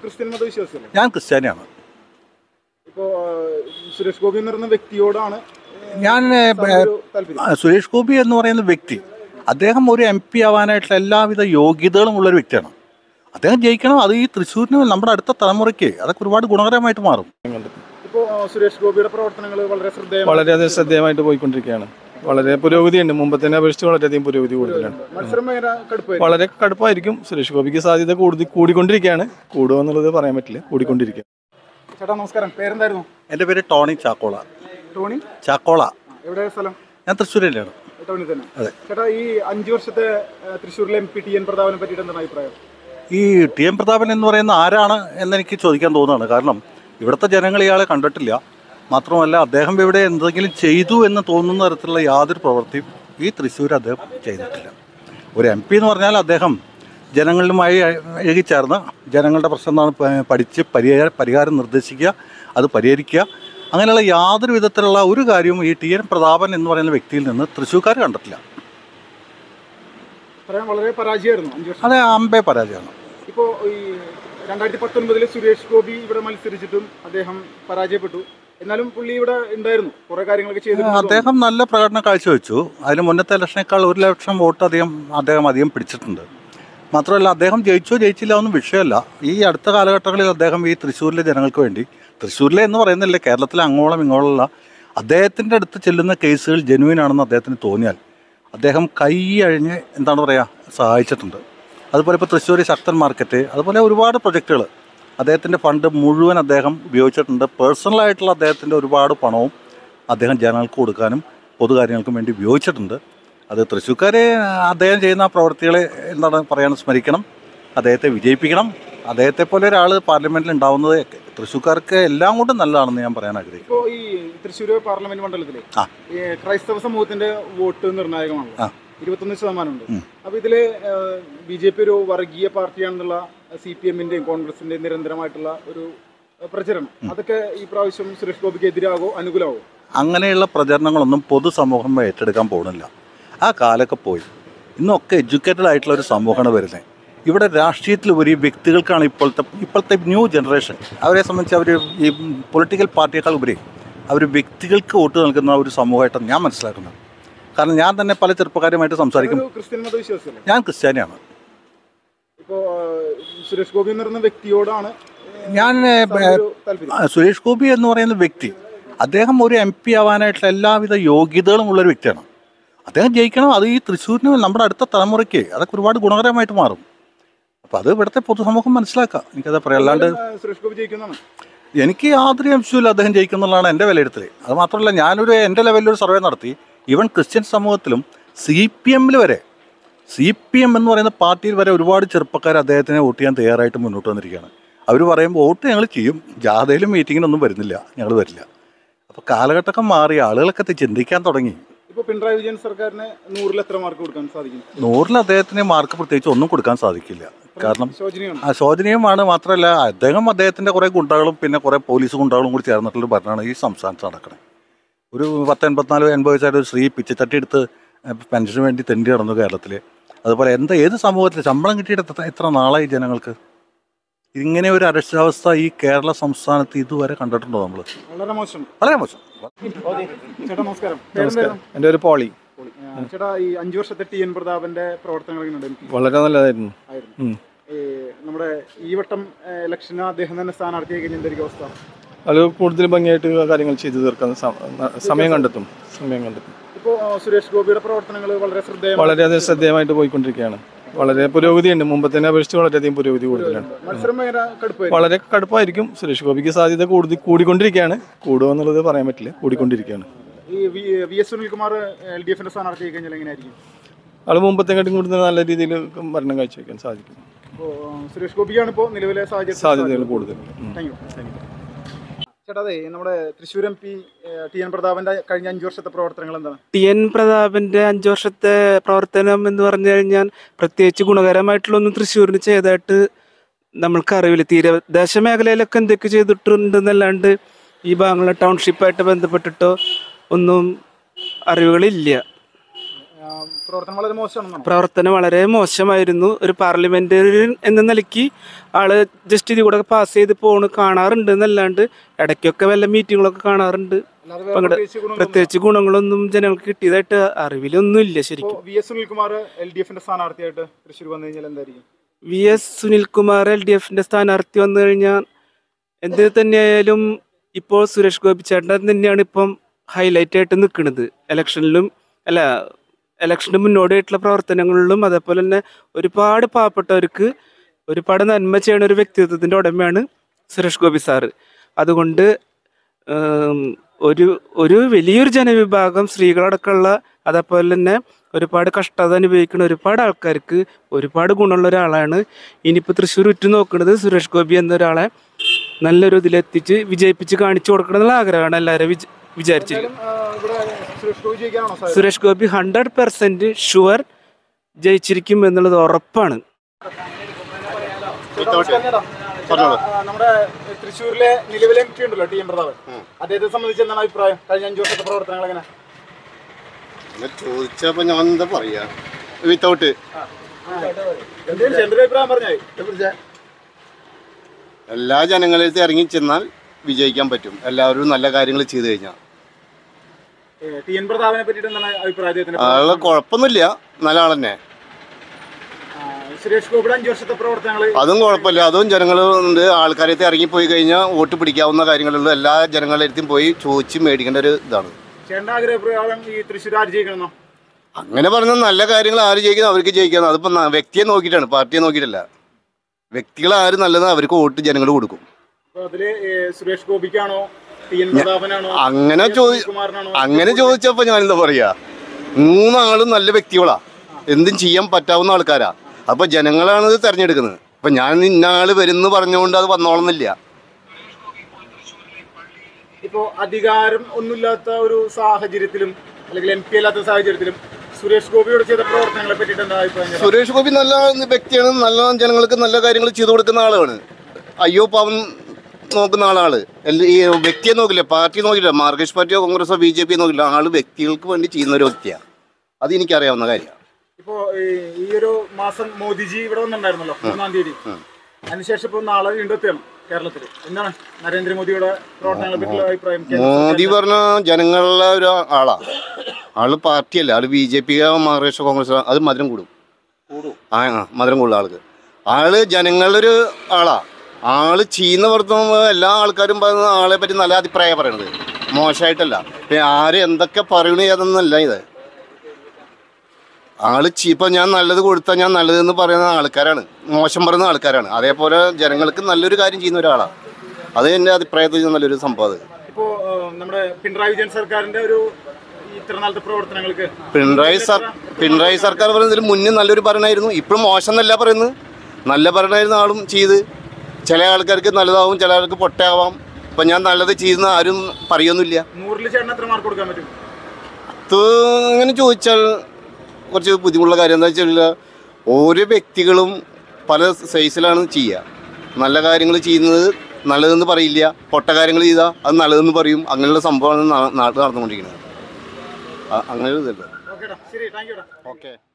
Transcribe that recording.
Christian മതവിശ്വാസിയല്ലേ ഞാൻ ക്രിസ്ത്യാനിയാണ് ഇപ്പോ ആ, സുരേഷ് ഗോപി എന്ന് പറയുന്ന വ്യക്തിയോടാണ് ഞാൻ ഏ, ഒരു താല്പര്യം ആ, സുരേഷ് ഗോപി എന്ന് പറയുന്ന വ്യക്തി അദ്ദേഹം ഒരു എം പി ആവാനായിട്ടുള്ള എല്ലാവിധ യോഗ്യതകളും ഉള്ളൊരു വ്യക്തിയാണ് അദ്ദേഹം ജയിക്കണം അത് ഈ തൃശ്ശൂരിന് നമ്മുടെ അടുത്ത തലമുറയ്ക്ക് അതൊക്കെ ഒരുപാട് ഗുണകരമായിട്ട് മാറും ഇപ്പോ ആ, സുരേഷ് ഗോപിയുടെ പ്രവർത്തനങ്ങൾ വളരെ ശ്രദ്ധേയമാണ് വളരെയധികം ശ്രദ്ധേയമായിട്ട് പോയിക്കൊണ്ടിരിക്കുകയാണ് വളരെ പുരോഗതിയുണ്ട് മുമ്പത്തിനെ അപേക്ഷിച്ച് വളരെയധികം പുരോഗതി കൂടുതലാണ് മത്സരം ഭയങ്കര കടുപ്പായിരുന്നു വളരെ കടുപ്പായിരിക്കും സുരേഷ് ഗോപിക്ക് സാധ്യത കൂടുതൽ കൂടിക്കൊണ്ടിരിക്കുകയാണ് കൂടുമോ എന്നുള്ളത് പറയാൻ പറ്റില്ല കൂടിക്കൊണ്ടിരിക്കുക ചേട്ടാ നമസ്കാരം പേരെന്തായിരുന്നു എൻ്റെ പേര് ടോണി ചാക്കോള ടോണി ചാക്കോള എവിടെ സ്ഥലം ഞാൻ തൃശ്ശൂരിലാണ് ടൗണിൽ തന്നെ അതെ. ചേട്ടാ ഈ അഞ്ചു വർഷത്തെ ആ, തൃശ്ശൂരിലെ എം പി ടി എൻ പ്രതാപനെ പറ്റിയിട്ട് എന്താണ് അഭിപ്രായം ഈ ടി എം പ്രതാപൻ എന്ന് പറയുന്ന ആരാണ് എന്നെനിക്ക് ചോദിക്കാൻ തോന്നുകയാണ് കാരണം ഇവിടുത്തെ ജനങ്ങൾ ഇയാളെ കണ്ടിട്ടില്ല മാത്രമല്ല അദ്ദേഹം ഇവിടെ എന്തെങ്കിലും ചെയ്തു എന്ന് തോന്നുന്ന തരത്തിലുള്ള യാതൊരു പ്രവൃത്തിയും ഈ തൃശ്ശൂർ അദ്ദേഹം ചെയ്തിട്ടില്ല ഒരു എം പി എന്ന് പറഞ്ഞാൽ അദ്ദേഹം ജനങ്ങളുമായി ഇഴുകിച്ചേർന്ന് ജനങ്ങളുടെ പ്രശ്നം എന്താണ് പ- പഠിച്ച് പരിഹാര പരിഹാരം നിർദ്ദേശിക്കുക അത് പരിഹരിക്കുക അങ്ങനെയുള്ള യാതൊരു വിധത്തിലുള്ള ഒരു കാര്യവും ഈ ടി എൻ പ്രതാപൻ എന്ന് പറയുന്ന വ്യക്തിയിൽ നിന്ന് തൃശ്ശൂർക്കാർ കണ്ടിട്ടില്ല പറയാൻ വളരെ പരാജയമായിരുന്നു അഞ്ചു വർഷം അത് അമ്പേ പരാജയമാണ് ഇപ്പോ ഈ രണ്ടായിരത്തി പത്തൊൻപതിൽ സുരേഷ് ഗോപി ഇവിടെ മത്സരിച്ചിട്ടും അദ്ദേഹം പരാജയപ്പെട്ടു എന്നാലും പുള്ളി ഇവിടെ ഉണ്ടായിരുന്നു കുറെ കാര്യങ്ങളൊക്കെ ചെയ്തിട്ടുണ്ട് അദ്ദേഹം നല്ല പ്രകടനം കാഴ്ചവെച്ചു അതിന് മുന്നത്തെ ഇലക്ഷനേക്കാൾ ഒരു ലക്ഷം വോട്ട് അധികം അദ്ദേഹം അധികം പിടിച്ചിട്ടുണ്ട് മാത്രമല്ല അദ്ദേഹം ജയിച്ചോ ജയിച്ചില്ല ഒന്നും വിഷയമല്ല ഈ അടുത്ത കാലഘട്ടങ്ങളിൽ അദ്ദേഹം ഈ തൃശ്ശൂരിലെ ജനങ്ങൾക്ക് വേണ്ടി തൃശ്ശൂരിലെ എന്ന് പറയുന്നില്ല കേരളത്തിലെ അങ്ങോളം ഇങ്ങോളമുള്ള അദ്ദേഹത്തിൻ്റെ അടുത്ത് ചെല്ലുന്ന കേസുകൾ ജെനുവിൻ ആണെന്ന് അദ്ദേഹത്തിന് തോന്നിയാൽ അദ്ദേഹം കൈ അഴിഞ്ഞ് എന്താണ് പറയുക സഹായിച്ചിട്ടുണ്ട് അതുപോലെ ഇപ്പോൾ തൃശ്ശൂർ ശക്തൻ മാർക്കറ്റ് അതുപോലെ ഒരുപാട് പ്രൊജക്റ്റുകൾ അദ്ദേഹത്തിൻ്റെ ഫണ്ട് മുഴുവൻ അദ്ദേഹം ഉപയോഗിച്ചിട്ടുണ്ട് പേഴ്സണലായിട്ടുള്ള അദ്ദേഹത്തിൻ്റെ ഒരുപാട് പണവും അദ്ദേഹം ജനങ്ങൾക്ക് കൊടുക്കാനും പൊതുകാര്യങ്ങൾക്കും വേണ്ടി ഉപയോഗിച്ചിട്ടുണ്ട് അത് തൃശ്ശൂർക്കാരെ അദ്ദേഹം ചെയ്യുന്ന ആ പ്രവൃത്തികളെ എന്താണ് പറയാൻ സ്മരിക്കണം അദ്ദേഹത്തെ വിജയിപ്പിക്കണം അദ്ദേഹത്തെ പോലെ ഒരാൾ പാർലമെൻറ്റിൽ ഉണ്ടാവുന്നത് തൃശ്ശൂർക്കാർക്ക് എല്ലാം കൊണ്ടും നല്ലതാണെന്ന് ഞാൻ പറയാൻ ആഗ്രഹിക്കുന്നു ഇപ്പോ ഈ തൃശ്ശൂർ പാർലമെന്റ് മണ്ഡലത്തില് ആ. ഈ ക്രൈസ്തവ സമൂഹത്തിന്റെ വോട്ട് നിർണായകമാണ് ആ. ഇരുപത്തൊന്ന് ശതമാനമുണ്ട് ഉം. അപ്പൊ ഇതില് ബി ജെ പി ഒരു വർഗീയ പാർട്ടിയാണെന്നുള്ള സി പി എമ്മിന്റെയും കോൺഗ്രസിന്റെയും നിരന്തരമായിട്ടുള്ള ഒരു ഏഹ്, പ്രചരണം അതൊക്കെ ഈ പ്രാവശ്യം സുരേഷ് ഗോപിക്ക് എതിരാകോ അനുകൂലമാകോ അങ്ങനെയുള്ള പ്രചരണങ്ങളൊന്നും പൊതുസമൂഹം ഏറ്റെടുക്കാൻ പോകുന്നില്ല ആ കാലമൊക്കെ പോയി ഇന്നൊക്കെ എഡ്യൂക്കേറ്റഡ് ആയിട്ടുള്ള ഒരു സമൂഹമാണ് വരുന്നത് ഇവിടെ രാഷ്ട്രീയത്തിലുപരി വ്യക്തികൾക്കാണ് ഇപ്പോഴത്തെ ഇപ്പോഴത്തെ ന്യൂ ജനറേഷൻ അവരെ സംബന്ധിച്ച് അവർ ഈ പൊളിറ്റിക്കൽ പാർട്ടിയേക്കാൾ ഉപരി അവർ വ്യക്തികൾക്ക് വോട്ട് നൽകുന്ന ഒരു സമൂഹമായിട്ടാണ് ഞാൻ മനസ്സിലാക്കുന്നത് കാരണം ഞാൻ തന്നെ പല ചെറുപ്പക്കാരുമായിട്ട് സംസാരിക്കും ഒരു ക്രിസ്ത്യൻ മതവിശ്വാസിയല്ലേ ഞാൻ ക്രിസ്ത്യാനിയാണ് ഇപ്പോ ഏഹ്, സുരേഷ് ഗോപി എന്ന് പറയുന്ന വ്യക്തിയോടാണ് ഏഹ്, ഞാൻ ഏ, സാറിന് ഒരു താല്പര്യം ആ, സുരേഷ് ഗോപി എന്ന് പറയുന്ന വ്യക്തി അദ്ദേഹം ഒരു എം പി ആവാനായിട്ടുള്ള എല്ലാവിധ യോഗ്യതകളും ഉള്ളൊരു വ്യക്തിയാണ് അദ്ദേഹം ജയിക്കണം അത് ഈ തൃശ്ശൂരിന് നമ്മുടെ അടുത്ത തലമുറയ്ക്ക് അതൊക്കെ ഒരുപാട് ഗുണകരമായിട്ട് മാറും അപ്പോൾ അത് ഇവിടുത്തെ പൊതുസമൂഹം മനസ്സിലാക്കാം എനിക്കത് പറയാം അല്ലാണ്ട് ഏഹ്, സുരേഷ് ഗോപി ജയിക്കുന്നതാണ് എനിക്ക് യാതൊരു അംശമില്ല അദ്ദേഹം ജയിക്കുന്നുള്ളതാണ് എൻ്റെ വിലയിരുത്തൽ അത് മാത്രമല്ല ഞാനൊരു എൻ്റെ ലെവലിൽ ഒരു സർവേ നടത്തി ഈവൻ ക്രിസ്ത്യൻ സമൂഹത്തിലും സി പി എമ്മിൽ വരെ സി പി എം എന്ന് പറയുന്ന പാർട്ടിയിൽ വരെ ഒരുപാട് ചെറുപ്പക്കാർ അദ്ദേഹത്തിനെ വോട്ട് ചെയ്യാൻ തയ്യാറായിട്ട് മുന്നോട്ട് വന്നിരിക്കുകയാണ് അവർ പറയുമ്പോൾ വോട്ട് ഞങ്ങൾ ചെയ്യും ജാഥയിലും മീറ്റിങ്ങിനൊന്നും വരുന്നില്ല ഞങ്ങൾ വരില്ല അപ്പോൾ കാലഘട്ടമൊക്കെ മാറി ആളുകളൊക്കെ ഇത് ചിന്തിക്കാൻ തുടങ്ങി ഇപ്പൊ പിണറായി വിജയൻ സർക്കാരിന് നൂറിൽ എത്ര മാർക്ക് കൊടുക്കാൻ സാധിക്കും നൂറിൽ അദ്ദേഹത്തിന് മാർക്ക് പ്രത്യേകിച്ച് ഒന്നും കൊടുക്കാൻ സാധിക്കില്ല കാരണം ശോചനീയമാണ് ആ ശോചനീയമാണ് മാത്രമല്ല അദ്ദേഹം അദ്ദേഹത്തിൻ്റെ കുറേ ഗുണ്ടകളും പിന്നെ കുറേ പോലീസ് ഗുണ്ടകളും കൂടി ചേർന്നിട്ടുള്ള ഭരണമാണ് ഈ സംസ്ഥാനത്ത് നടക്കുന്നത് ഒരു പത്ത് എൺപത്തിനാല് എൺപത് വയസ്സായിട്ട് ഒരു സ്ത്രീ പിച്ചത്തട്ടി എടുത്ത് പെൻഷന് വേണ്ടി തെണ്ടി നടന്നു കേരളത്തിൽ അതുപോലെ എന്താ ഏത് സമൂഹത്തിൽ ശമ്പളം കിട്ടിയിട്ട് എത്ര- എത്ര നാളായി ജനങ്ങൾക്ക് ഇങ്ങനെ ഒരു അരക്ഷാവസ്ഥ ഈ കേരള സംസ്ഥാനത്ത് ഇതുവരെ കണ്ടിട്ടുണ്ടോ നമ്മൾ വളരെ മോശം വളരെ മോശം ചേട്ടാ നമസ്കാരം നമസ്കാരം പേരെന്തായിരുന്നു? എൻ്റെ ഒരു പോളി പൊളി. ആ, ചേട്ടാ ഈ അഞ്ചു വർഷത്തെ ടി എൻ പ്രതാപന്റെ പ്രവർത്തനങ്ങൾ എങ്ങനെയുണ്ട് എനിക്ക് വളരെ നല്ലതായിരുന്നു ആയിരുന്നു ഉം. ഈ നമ്മുടെ ഈ വട്ടം ഇലക്ഷന് അദ്ദേഹം തന്നെ സ്ഥാനാർത്ഥിയായി കഴിഞ്ഞ എന്തായിരിക്കും അവസ്ഥ അത് കൂടുതൽ ഭംഗിയായിട്ട് കാര്യങ്ങൾ ചെയ്തു തീർക്കാൻ സ- ന- സമയം കണ്ടെത്തും സമയം കണ്ടെത്തും ഇപ്പോ ആ, സുരേഷ് ഗോപിയുടെ പ്രവർത്തനങ്ങൾ വളരെ ശ്രദ്ധേയമാണ് വളരെയധികം ശ്രദ്ധേയമായിട്ട് പോയിക്കൊണ്ടിരിക്കുകയാണ് വളരെ പുരോഗതിയുണ്ട് മുമ്പത്തിനെ അപേക്ഷിച്ച് വളരെയധികം പുരോഗതി കൂടുതലാണ് മത്സരം ഭയങ്കര കടുപ്പായിരുന്നു വളരെ കടുപ്പായിരിക്കും സുരേഷ് ഗോപിക്ക് സാധ്യത കൂടുതൽ കൂടിക്കൊണ്ടിരിക്കുകയാണ് കൂടുമോ എന്നുള്ളത് പറയാൻ പറ്റില്ല കൂടിക്കൊണ്ടിരിക്കുകയാണ് ഈ V V S Sunilkumar L D എഫിന്റെ സ്ഥാനാർത്ഥിയായി കഴിഞ്ഞാൽ എങ്ങനെയായിരിക്കും ആൾ മുമ്പത്തെക്കാട്ടും കൂടുതൽ നല്ല രീതിയിൽ ഭരണം കാഴ്ചവെക്കാൻ സാധിക്കും ഇപ്പോ ആ, സുരേഷ് ഗോപിയാണ് ഇപ്പോൾ നിലവിലെ സാഹചര്യം സാധ്യതകൾ കൂടുതൽ ഉം. താങ്ക് യു ചേട്ടാ അതെ നമ്മുടെ Thrissur M P T N പ്രതാപന്റെ കഴിഞ്ഞ അഞ്ചു വർഷത്തെ പ്രവർത്തനങ്ങൾ എന്താണ് ടി എൻ പ്രതാപന്റെ അഞ്ചു വർഷത്തെ പ്രവർത്തനം എന്ന് പറഞ്ഞു കഴിഞ്ഞാൽ പ്രത്യേകിച്ച് ഗുണകരമായിട്ടുള്ളൊന്നും തൃശ്ശൂരിന് ചെയ്തതായിട്ട് നമ്മൾക്ക് അറിവില്ല തീരദേശ മേഖലയിലൊക്കെ എന്തൊക്കെ ചെയ്തിട്ടുണ്ടെന്നല്ലാണ്ട് ഈ ഭാഗങ്ങളിലെ ടൗൺഷിപ്പായിട്ട് ബന്ധപ്പെട്ടിട്ടോ ഒന്നും അറിവുകളില്ല ആ, പ്രവർത്തനം വളരെ മോശമാണെന്നാണ് പ്രവർത്തനം വളരെ മോശമായിരുന്നു ഒരു പാർലമെന്റേറിയൻ എന്ന നിലയ്ക്ക് ആള് ജസ്റ്റ് ഇതിൽ കൂടെ പാസ് ചെയ്ത് പോണ് കാണാറുണ്ട് എന്നല്ലാണ്ട് ഇടയ്ക്കൊക്കെ വല്ല മീറ്റിങ്ങുകളൊക്കെ കാണാറുണ്ട് അല്ലാതെ വേറെ പങ്കെടു- പ്രത്യേകിച്ച് ഗുണങ്ങളൊന്നും- പ്രത്യേകിച്ച് ഗുണങ്ങളൊന്നും ജനങ്ങൾക്ക് കിട്ടിയതായിട്ട് അറിവിലൊന്നും ഇല്ല ഇപ്പോ ശരിക്കും V S Sunilkumar L D എഫിന്റെ സ്ഥാനാർത്ഥിയായിട്ട് തൃശ്ശൂർ വന്നു കഴിഞ്ഞാൽ എന്തായിരിക്കും V S Sunilkumar L D എഫിന്റെ സ്ഥാനാർത്ഥി വന്നു കഴിഞ്ഞാൽ എന്ത് തന്നെയായാലും ഇപ്പോൾ സുരേഷ് ഗോപി ചേട്ടൻ തന്നെയാണ് ഇപ്പം ഹൈലൈറ്റ് ആയിട്ട് നിൽക്കുന്നത് ഇലക്ഷനിലും അല്ല ഇലക്ഷന് മുന്നോടിയായിട്ടുള്ള പ്രവർത്തനങ്ങളിലും അതേപോലെ തന്നെ ഒരുപാട് പാവപ്പെട്ടവർക്ക് ഒരുപാട് നന്മ ചെയ്യുന്ന ഒരു വ്യക്തിത്വത്തിൻ്റെ ഉടമയാണ് സുരേഷ് ഗോപി സാറ് അതുകൊണ്ട് ഉം, ഒരു ഒരു വലിയൊരു ജനവിഭാഗം സ്ത്രീകളടക്കമുള്ള അതേപോലെ തന്നെ ഒരുപാട് കഷ്ടത അനുഭവിക്കുന്ന ഒരുപാട് ആൾക്കാർക്ക് ഒരുപാട് ഗുണമുള്ള ഒരാളാണ് ഇനിയിപ്പോൾ തൃശ്ശൂർ ഉറ്റു നോക്കുന്നത് സുരേഷ് ഗോപി എന്ന ഒരാളെ നല്ലൊരു ഇതിലെത്തിച്ച് വിജയിപ്പിച്ച് കാണിച്ചു കൊടുക്കണം എന്നുള്ള ആഗ്രഹമാണ് എല്ലാവരും വിച വിചാരിച്ചിരിക്കുന്നത് എന്തായാലും, ആ, ഇവിടെ സുരേഷ് ഗോപി ജയിക്കാനാണോ സാധ്യത Suresh Gopi hundred percent sure ജയിച്ചിരിക്കും എന്നുള്ളത് ഉറപ്പാണ് ആ, നമ്മുടെ തൃശ്ശൂരിലെ നിലവിലെ എം പി ഉണ്ടല്ലോ ടി എം പ്രതാപൻ അദ്ദേഹത്തെ സംബന്ധിച്ച് എന്താണ് അഭിപ്രായം കഴിഞ്ഞ അഞ്ചു വർഷത്തെ പ്രവർത്തനങ്ങൾ എങ്ങനെ അങ്ങനെ ചോദിച്ചപ്പോ ഞാൻ എന്താ പറയാ വിത്തൗട്ട് എന്തെങ്കിലും ചെറിയ അഭിപ്രായം പറഞ്ഞായി എല്ലാ ജനങ്ങളിലേക്ക് ഇറങ്ങി ചെന്നാൽ വിജയിക്കാൻ പറ്റും എല്ലാവരും നല്ല കാര്യങ്ങൾ ചെയ്തു കഴിഞ്ഞാൽ ടി എൻ പ്രതാപനെ പറ്റിയിട്ട് എന്താണ് അഭിപ്രായം അദ്ദേഹത്തിന്റെ ആള് കുഴപ്പമൊന്നുമില്ല നല്ല ആൾ തന്നെ ആ, സുരേഷ് ഗോപിയുടെ അഞ്ചു വർഷത്തെ പ്രവർത്തനങ്ങൾ അതും കുഴപ്പമില്ല അതും ജനങ്ങളുണ്ട് ആൾക്കാരത്തെ ഇറങ്ങിപ്പോയി കഴിഞ്ഞാൽ വോട്ട് പിടിക്കാവുന്ന കാര്യങ്ങളുള്ള എല്ലാ ജനങ്ങളുടെ പോയി ചോദിച്ച് മേടിക്കേണ്ട ഒരു ഇതാണ് ചേട്ടന്റെ ആഗ്രഹപ്രകാരം ഈ തൃശ്ശൂർ ആര് ജയിക്കണമെന്നോ അങ്ങനെ പറഞ്ഞ നല്ല കാര്യങ്ങൾ ആര് ജയിക്കുന്നു അവർക്ക് ജയിക്കാന്ന് അതിപ്പോ ന- വ്യക്തിയെ നോക്കിയിട്ടാണ് പാർട്ടിയെ നോക്കിയിട്ടല്ല വ്യക്തികൾ ആര് നല്ലത് അവർക്ക് വോട്ട് ജനങ്ങൾ കൊടുക്കും അപ്പൊ അതില് ഏ, സുരേഷ് ഗോപിക്കാണോ ടി എൻ പ്രതാപനാണോ അങ്ങനെ ചോദി കുമാറിനാണോ അങ്ങനെ ചോദിച്ചപ്പോ ഞാൻ എന്താ പറയാ മൂന്നാളും നല്ല വ്യക്തികളാ എന്തും ചെയ്യാൻ പറ്റാവുന്ന ആൾക്കാരാ അപ്പൊ ജനങ്ങളാണ് ഇത് തെരഞ്ഞെടുക്കുന്നത് അപ്പൊ ഞാൻ ഇന്ന ആള് വരുന്നു പറഞ്ഞുകൊണ്ട് അത് വന്നോളുന്നില്ല ഇപ്പോ അധികാരം ഒന്നുമില്ലാത്ത ഒരു സാഹചര്യത്തിലും അല്ലെങ്കിൽ എം പി അല്ലാത്ത സാഹചര്യത്തിലും സുരേഷ് ഗോപിയോട് ചെയ്ത പ്രവർത്തനങ്ങളെ പറ്റിയിട്ട് എന്താ അഭിപ്രായം ചേട്ടാ? സുരേഷ് ഗോപി നല്ല വ്യക്തിയാണ് നല്ല ജനങ്ങൾക്ക് നല്ല കാര്യങ്ങൾ ചെയ്തു കൊടുക്കുന്ന ആളാണ് അയ്യോ പാവം നോക്കുന്ന ആളാണ് എല്ലാ- ഈ വ്യക്തിയെ നോക്കില്ല പാർട്ടി നോക്കില്ല മാർക്സിസ്റ്റ് പാർട്ടിയോ കോൺഗ്രസോ ബി ജെ പിയോ നോക്കില്ല ആള് വ്യക്തികൾക്ക് വേണ്ടി ചെയ്യുന്ന ഒരു വ്യക്തിയാണ് അത് എനിക്കറിയാവുന്ന കാര്യമാണ് ഇപ്പോ ഈ- ഈ ഒരു മാസം മോദിജി ഇവിടെ വന്നിട്ടുണ്ടായിരുന്നല്ലോ മൂന്നാം തീയതി അതിനുശേഷം ഇപ്പൊ നാളെ വീണ്ടും എത്തുകയാണ് കേരളത്തിൽ എന്താണ് നരേന്ദ്രമോദിയുടെ പ്രവർത്തനങ്ങളെ പറ്റിയുള്ള അഭിപ്രായം കേന്ദ്ര മോദി പറഞ്ഞ ജനങ്ങളിലെ ഒരു ആളാ ആള് പാർട്ടിയല്ല ആള് B J P Maharashtra Congress അത് മധുരം കൂടും ആ ആ, മധുരം കൂടുതൽ ആൾക്ക് ആള് ജനങ്ങളുടെ ഒരു ആളാ ആള് ചെയ്യുന്ന വർത്തമാനം എല്ലാ ആൾക്കാരും പറയുന്ന ആളെ പറ്റി നല്ല അഭിപ്രായം പറയണത് മോശമായിട്ടല്ല പിന്നെ ആര് എന്തൊക്കെ പറയണ ഏതെന്നല്ല ഇത് ആള് ചീ- ഇപ്പൊ ഞാൻ നല്ലത് കൊടുത്താൽ ഞാൻ നല്ലതെന്ന് പറയുന്ന ആൾക്കാരാണ് മോശം പറയുന്ന ആൾക്കാരാണ് അതേപോലെ ജനങ്ങൾക്ക് നല്ലൊരു കാര്യം ചെയ്യുന്ന ഒരാളാണ് അത് എൻ്റെ അഭിപ്രായത്തിൽ നല്ലൊരു സംഭവം അത് ഇപ്പോ ആ, നമ്മുടെ പിണറായി വിജയൻ സർക്കാരിന്റെ ഒരു ഈ ഇത്ര നാളത്തെ പ്രവർത്തനങ്ങൾക്ക് പിണറായി സർ പിണറായി സർക്കാർ പറയുന്നതിൽ മുന്നേ നല്ലൊരു ഭരണമായിരുന്നു ഇപ്പോഴും മോശം എന്നല്ല പറയുന്നത് നല്ല ഭരണമായിരുന്നു ആളും ചെയ്ത് ചില ആൾക്കാർക്ക് നല്ലതാവും ചില ആൾക്ക് പൊട്ടയാവാം ഇപ്പം ഞാൻ നല്ലത് ചെയ്യുന്ന ആരും പറയൊന്നുമില്ല നൂറിൽ ചേട്ടൻ എത്ര മാർക്ക് കൊടുക്കാൻ പറ്റും അത് അങ്ങനെ ചോദിച്ചാൽ കുറച്ച് ബുദ്ധിമുട്ടുള്ള കാര്യം എന്താ വെച്ചാൽ ഓരോ വ്യക്തികളും പല സൈസിലാണ് ചെയ്യുക നല്ല കാര്യങ്ങൾ ചെയ്യുന്നത് നല്ലതെന്ന് പറയില്ല പൊട്ട കാര്യങ്ങൾ ചെയ്താൽ അത് നല്ലതെന്ന് പറയും അങ്ങനെയുള്ള സംഭവമാണ് നാ- നാട്ടിൽ നടന്നുകൊണ്ടിരിക്കുന്നത് അ- അങ്ങനെ ഒരു ഇതല്ല ഓക്കേടാ ശരി താങ്ക് യൂടാ ഓക്കെ